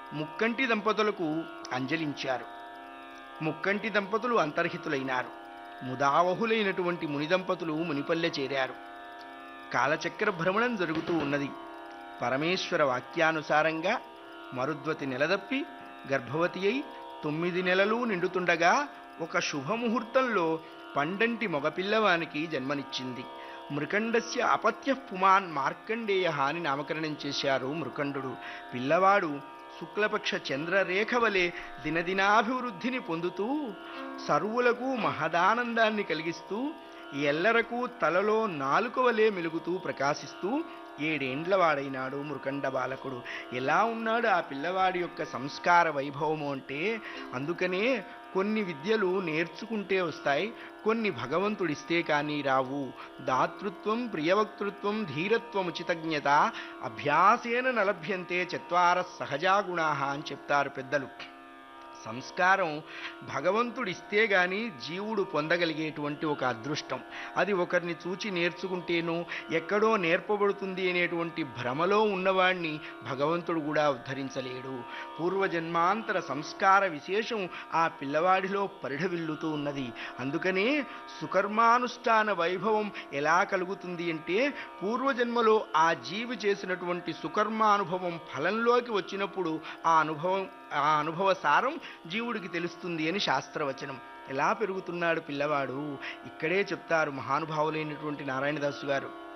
ముక్కంటి దంపతులకు అంజలించారు ముక్కంటి దంపతులు అంతర్హితులైనారు ముదావహులైనటువంటి ముని దంపతులు మునిపల్లె చేరారు కాలచక్ర భ్రమణం జరుగుతూ ఉన్నది పరమేశ్వర వాక్యానుసారంగా మరుద్వతి నెలదప్పి గర్భవతి అయి తొమ్మిది నెలలు నిండుతుండగా ఒక శుభముహూర్తంలో పండంటి మగపిల్లవానికి జన్మనిచ్చింది మృకండస్య అపత్య పుమాన్ మార్కండేయ అని నామకరణం చేశారు మృకండు పిల్లవాడు శుక్లపక్ష చంద్రరేఖ వలె దినదినాభివృద్ధిని పొందుతూ సర్వులకు మహదానందాన్ని కలిగిస్తూ ఎల్లరకు తలలో నాలుక వలె మెలుగుతూ ప్రకాశిస్తూ ఏడేండ్ల వాడైనాడు మృకండ బాలకుడు ఎలా ఉన్నాడు ఆ పిల్లవాడి యొక్క సంస్కార వైభవము అంటే అందుకనే కొన్ని విద్యలు నేర్చుకుంటే వస్తాయి కొన్ని భగవంతుడిస్తే కానీ రావు దాతృత్వం ప్రియవక్తృత్వం ధీరత్వం ఉచితజ్ఞత అభ్యాసేన నలభ్యంతే చత్వార సహజాగుణా అని చెప్తారు పెద్దలు సంస్కారం భగవంతుడిస్తే గాని జీవుడు పొందగలిగేటువంటి ఒక అదృష్టం అది ఒకరిని చూచి నేర్చుకుంటేనో ఎక్కడో నేర్పబడుతుంది అనేటువంటి భ్రమలో ఉన్నవాణ్ణి భగవంతుడు కూడా ఉద్ధరించలేడు పూర్వజన్మాంతర సంస్కార విశేషం ఆ పిల్లవాడిలో పరిఢవిల్లుతూ ఉన్నది అందుకనే సుకర్మానుష్ఠాన వైభవం ఎలా కలుగుతుంది అంటే పూర్వజన్మలో ఆ జీవి చేసినటువంటి సుకర్మానుభవం ఫలంలోకి వచ్చినప్పుడు ఆ అనుభవం ఆ అనుభవ సారం జీవుడికి తెలుస్తుంది అని శాస్త్రవచనం ఎలా పెరుగుతున్నాడు పిల్లవాడు ఇక్కడే చెప్తారు మహానుభావులైనటువంటి నారాయణదాసు గారు